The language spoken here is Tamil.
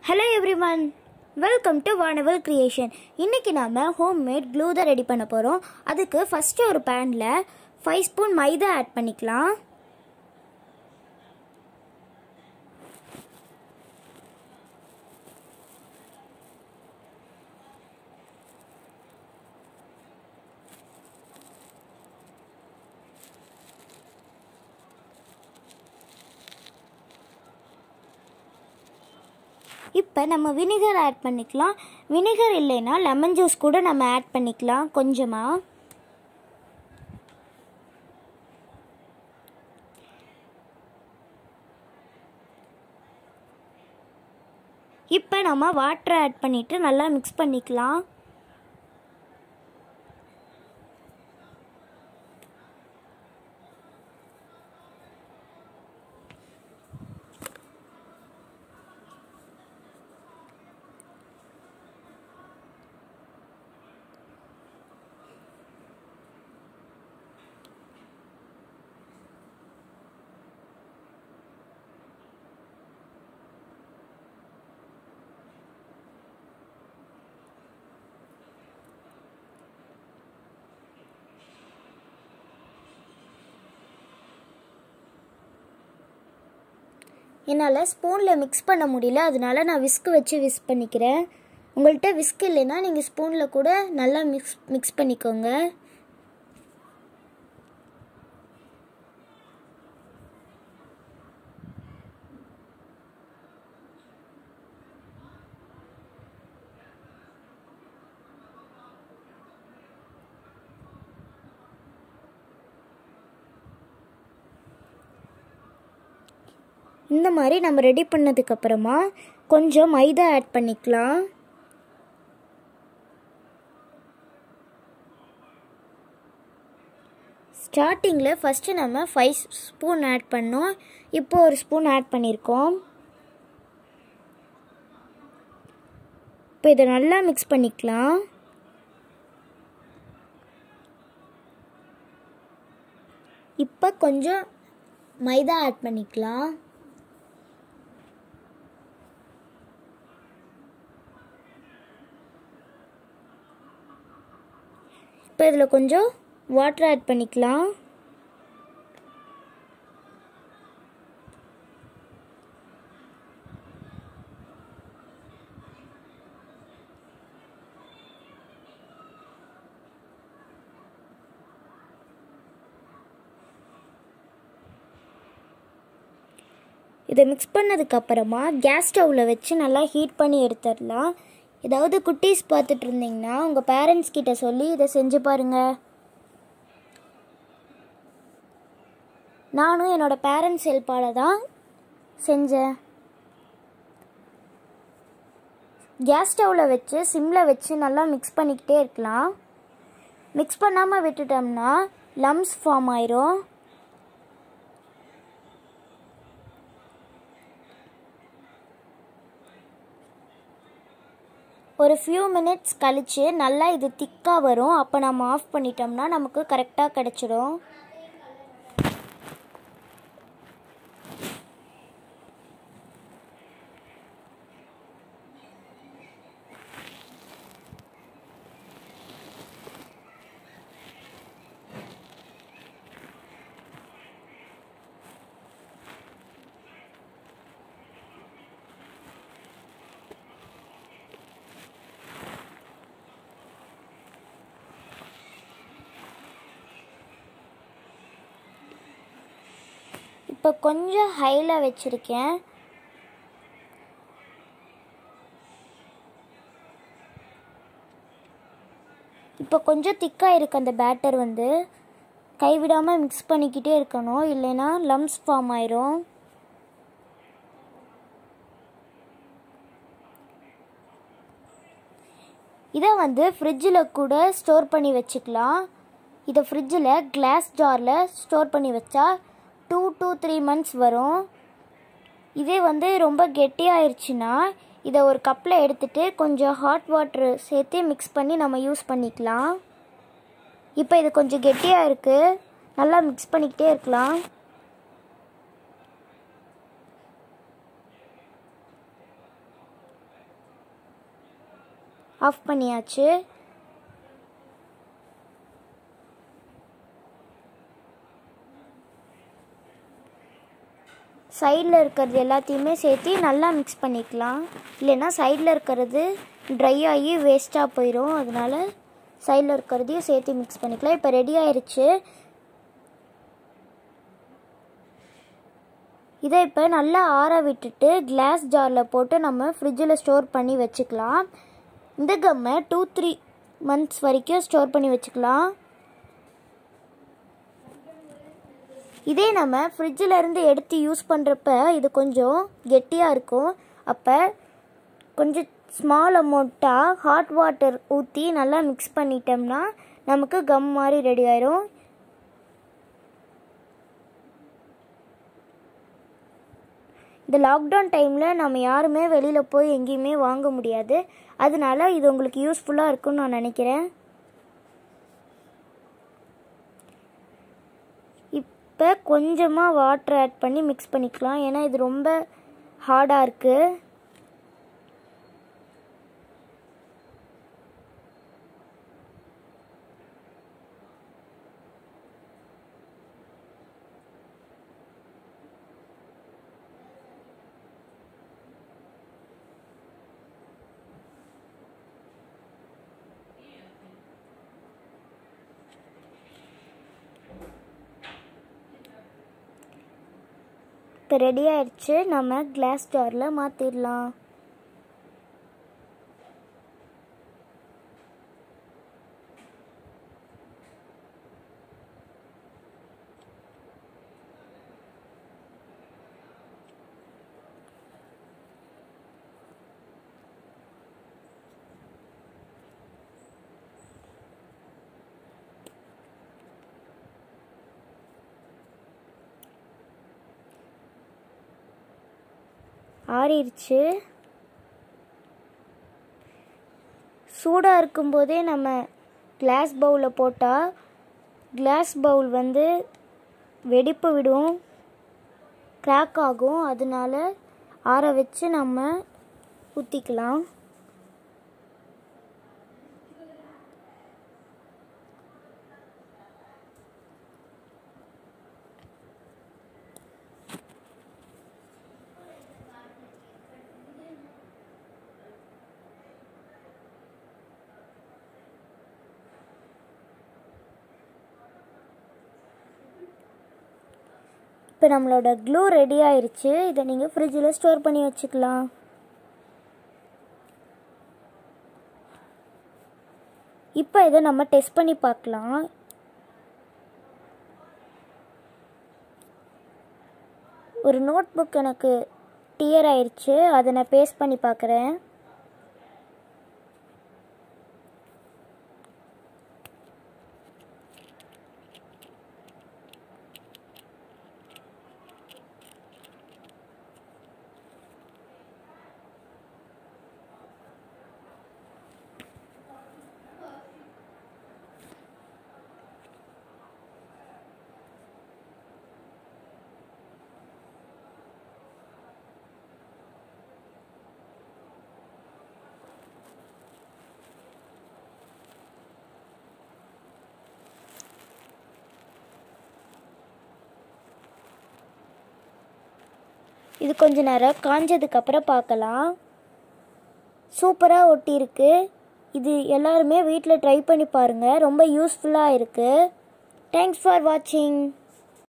hello everyone welcome to Vanaval creation இன்றைக்கி நாம் ஹோம்மேட் க்ளூ தான் ரெடி பண்ண போகிறோம் அதுக்கு ஃபஸ்ட்டு ஒரு பேனில் ஃபைவ் ஸ்பூன் மைதா ஆட் பண்ணிக்கலாம் இப்போ நம்ம வினிகர் ஆட் பண்ணிக்கலாம் வினிகர் இல்லைன்னா லெமன் ஜூஸ் கூட நம்ம ஆட் பண்ணிக்கலாம் கொஞ்சமாக இப்போ நம்ம வாட்டர் ஆட் பண்ணிவிட்டு நல்லா மிக்ஸ் பண்ணிக்கலாம் என்னால் ஸ்பூனில் மிக்ஸ் பண்ண முடியல அதனால நான் விஸ்க் வச்சு விஸ்க் பண்ணிக்கிறேன் உங்கள்கிட்ட விஸ்க் இல்லைன்னா நீங்கள் ஸ்பூனில் கூட நல்லா மிக்ஸ் மிக்ஸ் பண்ணிக்கோங்க இந்த மாதிரி நம்ம ரெடி பண்ணதுக்கப்புறமா கொஞ்சம் மைதா ஆட் பண்ணிக்கலாம் ஸ்டார்டிங்கில் ஃபஸ்ட்டு நம்ம ஃபைவ் ஸ்பூன் ஆட் பண்ணோம் இப்போ ஒரு ஸ்பூன் ஆட் பண்ணியிருக்கோம் இப்போ இதை நல்லா மிக்ஸ் பண்ணிக்கலாம் இப்போ கொஞ்சம் மைதா ஆட் பண்ணிக்கலாம் இப்போ இதில் கொஞ்சம் வாட்டர் ஆட் பண்ணிக்கலாம் இதை மிக்ஸ் பண்ணதுக்கப்புறமா கேஸ் ஸ்டவ்வில் வச்சு நல்லா ஹீட் பண்ணி எடுத்துடலாம் ஏதாவது குட்டீஸ் பார்த்துட்டு இருந்தீங்கன்னா உங்கள் பேரண்ட்ஸ் கிட்ட சொல்லி இதை செஞ்சு பாருங்கள் நானும் என்னோட பேரண்ட்ஸ் ஹெல்ப்பால் தான் செஞ்சேன் கேஸ் ஸ்டவ்வில் வச்சு சிம்மில் வச்சு நல்லா மிக்ஸ் பண்ணிக்கிட்டே இருக்கலாம் மிக்ஸ் பண்ணாமல் விட்டுட்டோம்னா லம்ஸ் ஃபார்ம் ஆயிரும் ஒரு ஃபியூ மினிட்ஸ் கழித்து நல்லா இது திக்காக வரும் அப்போ நம்ம ஆஃப் பண்ணிட்டோம்னா நமக்கு கரெக்டாக கிடச்சிடும் இப்போ கொஞ்சம் ஹையில் வச்சுருக்கேன் இப்போ கொஞ்சம் திக்காக இருக்குது அந்த பேட்டர் வந்து கைவிடாமல் மிக்ஸ் பண்ணிக்கிட்டே இருக்கணும் இல்லைன்னா லம்ஸ் ஃபார்ம் ஆயிரும் இதை வந்து ஃப்ரிட்ஜில் கூட ஸ்டோர் பண்ணி வச்சுக்கலாம் இதை ஃப்ரிட்ஜில் கிளாஸ் ஜாரில் ஸ்டோர் பண்ணி வச்சா டூ டூ த்ரீ மந்த்ஸ் வரும் இதே வந்து ரொம்ப கெட்டியாயிருச்சுன்னா இதை ஒரு கப்பில் எடுத்துகிட்டு கொஞ்சம் ஹாட் வாட்ரு சேர்த்து மிக்ஸ் பண்ணி நம்ம யூஸ் பண்ணிக்கலாம் இப்போ இது கொஞ்சம் கெட்டியாக இருக்குது நல்லா மிக்ஸ் பண்ணிக்கிட்டே இருக்கலாம் ஆஃப் பண்ணியாச்சு சைடில் இருக்கிறது எல்லாத்தையுமே சேர்த்து நல்லா மிக்ஸ் பண்ணிக்கலாம் இல்லைன்னா சைடில் இருக்கிறது ட்ரை ஆகி வேஸ்ட்டாக போயிடும் அதனால சைடில் இருக்கிறதையும் சேர்த்து மிக்ஸ் பண்ணிக்கலாம் இப்போ ரெடி ஆயிடுச்சு இதை இப்போ நல்லா ஆற விட்டுட்டு கிளாஸ் ஜாரில் போட்டு நம்ம ஃப்ரிட்ஜில் ஸ்டோர் பண்ணி வச்சுக்கலாம் இந்த கம்மை டூ த்ரீ மந்த்ஸ் வரைக்கும் ஸ்டோர் பண்ணி வச்சுக்கலாம் இதே நம்ம ஃப்ரிட்ஜில் இருந்து எடுத்து யூஸ் பண்ணுறப்ப இது கொஞ்சம் கெட்டியாக இருக்கும் அப்போ கொஞ்சம் ஸ்மால் அமௌண்ட்டாக ஹாட் வாட்டர் ஊற்றி நல்லா மிக்ஸ் பண்ணிட்டோம்னா நமக்கு கம் மாதிரி ரெடி ஆயிரும் இந்த லாக்டவுன் டைமில் நம்ம யாருமே வெளியில் போய் எங்கேயுமே வாங்க முடியாது அதனால இது உங்களுக்கு யூஸ்ஃபுல்லாக இருக்கும்னு நான் நினைக்கிறேன் இப்போ கொஞ்சமாக வாட்டர் ஆட் பண்ணி மிக்ஸ் பண்ணிக்கலாம் ஏன்னா இது ரொம்ப ஹார்டாக இருக்குது இப்போ ரெடி ஆயிடுச்சு நம்ம கிளாஸ் ஜாரில் மாற்றிடலாம் ஆறிடுச்சு சூடாக இருக்கும்போதே நம்ம கிளாஸ் பவுலில் போட்டால் கிளாஸ் பவுல் வந்து வெடிப்பு விடும் கிராக் ஆகும் அதனால ஆற வச்சு நம்ம ஊற்றிக்கலாம் இப்போ நம்மளோட க்ளூ ரெடி ஆயிருச்சு இதை நீங்கள் ஃப்ரிட்ஜில் ஸ்டோர் பண்ணி வச்சுக்கலாம் இப்போ இதை நம்ம டெஸ்ட் பண்ணி பார்க்கலாம் ஒரு நோட் புக் எனக்கு டியர் ஆயிருச்சு அதை நான் பேஸ்ட் பண்ணி பார்க்குறேன் இது கொஞ்ச நேரம் காஞ்சதுக்கப்புறம் பார்க்கலாம் சூப்பராக ஒட்டியிருக்கு இது எல்லாருமே வீட்டில் ட்ரை பண்ணி பாருங்கள் ரொம்ப யூஸ்ஃபுல்லாக இருக்குது தேங்க்ஸ் ஃபார் வாட்சிங்